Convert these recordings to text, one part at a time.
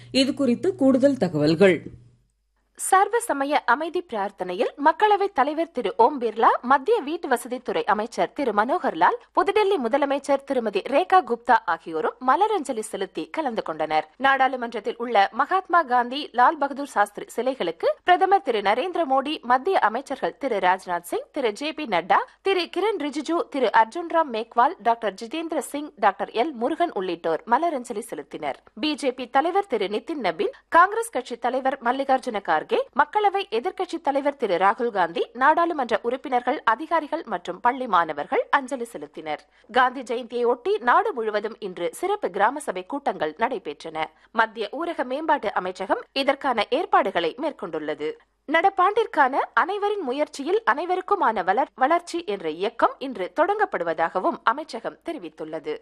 இதுகுறித்து கூடுதல் தகவல்கள் சர்வ சமய அமைதி பிரார்த்தனையில் மக்களவைத் தலைவர் திரு ஓம் பிர்லா மத்திய வீட்டு வசதித்துறை அமைச்சர் திரு மனோகர்லால் புதுடெல்லி முதலமைச்சர் திருமதி ரேகா குப்தா ஆகியோரும் மலரஞ்சலி செலுத்தி கலந்து கொண்டனர் நாடாளுமன்றத்தில் உள்ள மகாத்மா காந்தி லால் பகதூர் சாஸ்திரி சிலைகளுக்கு பிரதமர் திரு நரேந்திர மோடி மத்திய அமைச்சர்கள் Thiru Rajnath Singh Thiru J P Nadda Thiru Kiren Rijiju Thiru Arjun Ram Meghwal doctor Jitendra Singh doctor L Murugan உள்ளிட்டோர் மலரஞ்சலி செலுத்தினர் பிஜேபி தலைவர் திரு நிதின் நபின் காங்கிரஸ் கட்சி தலைவர் மல்லிகார்ஜுன கார்கே மக்களவை எதிர்க்கட்சித் தலைவர் திரு ராகுல் காந்தி நாடாளுமன்ற உறுப்பினர்கள் அதிகாரிகள் மற்றும் பள்ளி மாணவர்கள் அஞ்சலி செலுத்தினர் காந்தி ஜெயந்தியையொட்டி நாடு முழுவதும் இன்று சிறப்பு கிராம சபை கூட்டங்கள் நடைபெற்றன மத்திய ஊரக மேம்பாட்டு அமைச்சகம் இதற்கான ஏற்பாடுகளை மேற்கொண்டுள்ளது நடப்பாண்டிற்கான அனைவரின் முயற்சியில் அனைவருக்குமான வளர் வளர்ச்சி என்ற இயக்கம் இன்று தொடங்கப்படுவதாகவும் அமைச்சகம் தெரிவித்துள்ளது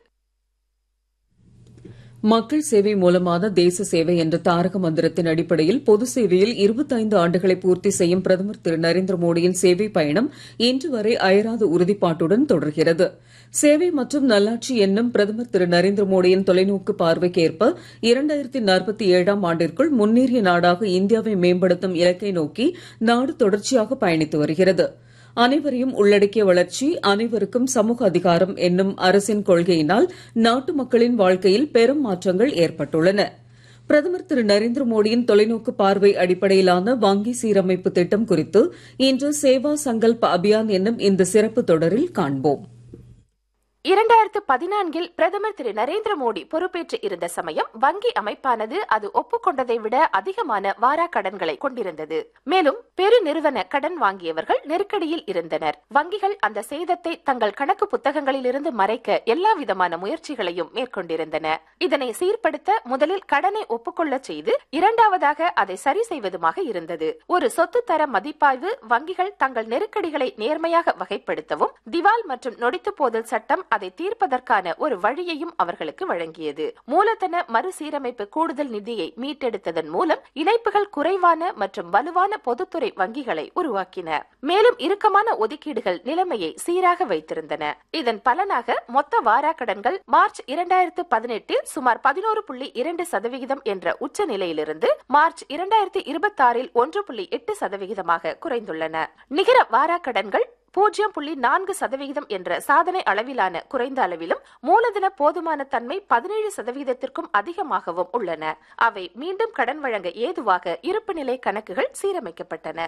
மக்கள் சேவை மூலமான தேச சேவை என்ற தாரக மந்திரத்தின் அடிப்படையில் பொது சேவையில் இருபத்தைந்து ஆண்டுகளை பூர்த்தி செய்யும் பிரதமர் திரு நரேந்திர மோடியின் சேவை பயணம் இன்று வரை அயராத உறுதிப்பாட்டுடன் தொடர்கிறது சேவை மற்றும் நல்லாட்சி என்னும் பிரதமர் திரு நரேந்திர மோடியின் தொலைநோக்கு பார்வைக்கு ஏற்ப இரண்டாயிரத்தி நாற்பத்தி ஏழாம் ஆண்டிற்குள் முன்னேறிய நாடாக இந்தியாவை மேம்படுத்தும் இலக்கை நோக்கி நாடு தொடர்ச்சியாக பயணித்து வருகிறது அனைவரையும் உள்ளடக்கிய வளர்ச்சி அனைவருக்கும் சமூக அதிகாரம் என்னும் அரசின் கொள்கையினால் நாட்டு மக்களின் வாழ்க்கையில் பெரும் மாற்றங்கள் ஏற்பட்டுள்ளன பிரதமர் திரு நரேந்திர மோடியின் தொலைநோக்கு பார்வை அடிப்படையிலான வங்கி சீரமைப்பு திட்டம் குறித்து இன்று சேவா சங்கல்ப் அபியான் என்னும் இந்த சிறப்பு தொடரில் காண்போம் இரண்டாயிரத்து பதினான்கில் பிரதமர் திரு நரேந்திர மோடி பொறுப்பேற்று இருந்த சமயம் வங்கி அமைப்பானது அது ஒப்புக்கொண்டதை விட அதிகமான வாரா கடன்களை கொண்டிருந்தது மேலும் பெருநிறுவன கடன் வாங்கியவர்கள் நெருக்கடியில் இருந்தனர் வங்கிகள் அந்த சேதத்தை தங்கள் கணக்கு புத்தகங்களில் இருந்து மறைக்க எல்லா விதமான முயற்சிகளையும் மேற்கொண்டிருந்தன இதனை சீர்படுத்த முதலில் கடனை ஒப்புக்கொள்ள செய்து இரண்டாவதாக அதை சரி செய்வதுமாக இருந்தது ஒரு சொத்து தர மதிப்பாய்வு வங்கிகள் தங்கள் நெருக்கடிகளை நேர்மையாக வகைப்படுத்தவும் திவால் மற்றும் நொடித்து போதல் சட்டம் அதை தீர்ப்பதற்கான ஒரு வழியையும் அவர்களுக்கு வழங்கியது மூலதன மறுசீரமைப்பு கூடுதல் நிதியை மீட்டெடுத்ததன் மூலம் இணைப்புகள் குறைவான மற்றும் வலுவான பொதுத்துறை வங்கிகளை உருவாக்கின மேலும் இறுக்கமான ஒதுக்கீடுகள் நிலைமையை சீராக வைத்திருந்தன இதன் பலனாக மொத்த வாரா கடன்கள் மார்ச் இரண்டாயிரத்து பதினெட்டில் சுமார் பதினோரு புள்ளி இரண்டு சதவிகிதம் என்ற உச்ச நிலையிலிருந்து மார்ச் இரண்டாயிரத்தி இருபத்தி ஆறில் ஒன்று புள்ளி எட்டு சதவிகிதமாக குறைந்துள்ளன நிகர வாரா கடன்கள் பூஜ்ஜியம் புள்ளி நான்கு சதவிகிதம் என்ற சாதனை அளவிலான குறைந்த அளவிலும் மூலதன போதுமான தன்மை பதினேழு சதவீதத்திற்கும் அதிகமாகவும் உள்ளன அவை மீண்டும் கடன் வழங்க ஏதுவாக இருப்புநிலை கணக்குகள் சீரமைக்கப்பட்டன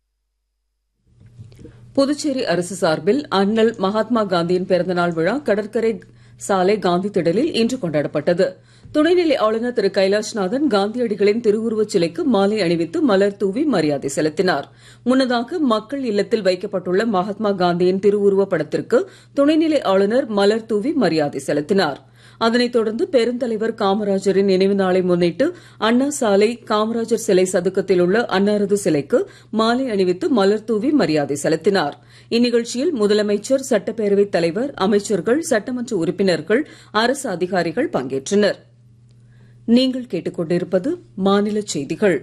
புதுச்சேரி அரசு சார்பில் அண்ணல் மகாத்மா காந்தியின் பிறந்தநாள் விழா கடற்கரை சாலை காந்தி திடலில் இன்று கொண்டாடப்பட்டது துணைநிலை ஆளுநர் திரு கைலாஷ்நாதன் காந்தியடிகளின் திருவுருவச் சிலைக்கு மாலை அணிவித்து மலர் தூவி மரியாதை செலுத்தினார் முன்னதாக மக்கள் இல்லத்தில் வைக்கப்பட்டுள்ள மகாத்மா காந்தியின் திருவுருவப் படத்திற்கு துணைநிலை ஆளுநர் மலர் தூவி மரியாதை செலுத்தினார் அதனைத் தொடர்ந்து பெருந்தலைவர் காமராஜரின் நினைவு நாளை முன்னிட்டு அண்ணா சாலை காமராஜர் சிலை சதுக்கத்தில் உள்ள அன்னாரது சிலைக்கு மாலை அணிவித்து மலர் தூவி மரியாதை செலுத்தினார் இந்நிகழ்ச்சியில் முதலமைச்சர் சட்டப்பேரவைத் தலைவர் அமைச்சர்கள் சட்டமன்ற உறுப்பினர்கள் அரசு அதிகாரிகள் பங்கேற்றனர் நீங்கள் கேட்டுக்கொண்டிருப்பது மாநில செய்திகள்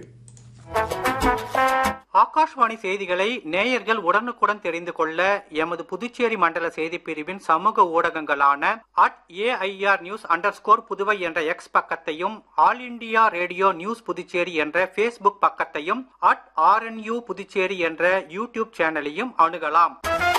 ஆகாஷ்வாணி செய்திகளை நேயர்கள் உடனுக்குடன் தெரிந்து கொள்ள எமது புதுச்சேரி மண்டல செய்திப் பிரிவின் சமூக ஊடகங்களான at AIR news under Puduvai என்ற எக்ஸ் பக்கத்தையும் All India Radio news Puducherry என்ற ஃபேஸ்புக் பக்கத்தையும் அட் ஆர்என்யூ புதுச்சேரி என்ற யூடியூப் சேனலையும் அணுகலாம்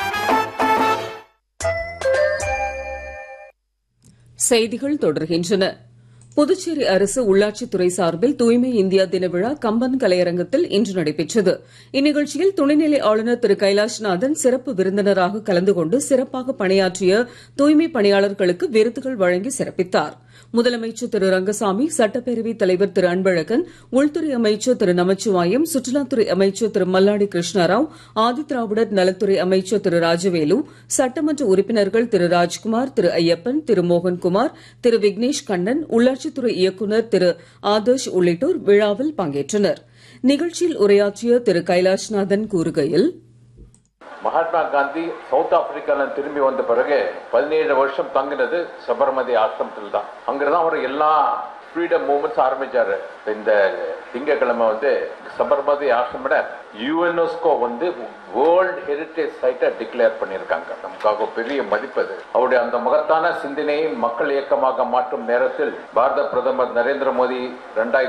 செய்திகள் தொடர்கின்றன புதுச்சேரி அரசு உள்ளாட்சித்துறை சார்பில் தூய்மை இந்தியா தின விழா கம்பன் கலையரங்கத்தில் இன்று நடைபெற்றது இந்நிகழ்ச்சியில் துணைநிலை ஆளுநர் திரு கைலாஷ்நாதன் சிறப்பு விருந்தினராக கலந்து கொண்டு சிறப்பாக பணியாற்றிய தூய்மை பணியாளர்களுக்கு விருதுகள் வழங்கி சிறப்பித்தார் முதலமைச்சர் திரு ரங்கசாமி சட்டப்பேரவைத் தலைவர் திரு அன்பழகன் உள்துறை அமைச்சர் திரு நமச்சிவாயம் சுற்றுலாத்துறை அமைச்சர் திரு மல்லாடி கிருஷ்ணாராவ் ஆதிதிராவிடர் நலத்துறை அமைச்சர் திரு ராஜவேலு சட்டமன்ற உறுப்பினர்கள் திரு ராஜ்குமார் திரு ஐயப்பன் திரு மோகன்குமார் திரு விக்னேஷ் கண்ணன் உள்ளாட்சித்துறை இயக்குநர் திரு ஆதர்ஷ் உள்ளிட்டோர் விழாவில் பங்கேற்றனர் நிகழ்ச்சியில் உரையாற்றிய திரு கைலாஷ்நாதன் கூறுகையில் மகாத்மா காந்தி சவுத் ஆப்பிரிக்கால திரும்பி வந்த பிறகு பதினேழு வருஷம் தங்கினது சபர்மதி ஆசிரமத்தில் தான் அங்கதான் அவர் எல்லா ஃப்ரீடம் மூவ்மெண்ட்ஸ் ஆரம்பிச்சாரு இந்த திங்கக்கிழமை வந்து சபர்மதி ஆசிரமிட யுஎன்எஸ்கோ வந்து வேர்ல்ட் ஹெரிட்டேஜ் சைட்டை டிக்ளேர் பண்ணியிருக்காங்க நமக்காக பெரிய மதிப்பு அது அவருடைய அந்த மகத்தான சிந்தனையை மக்கள் இயக்கமாக மாற்றும் நேரத்தில் பாரத பிரதமர் நரேந்திர மோடி ரெண்டாயிரத்தி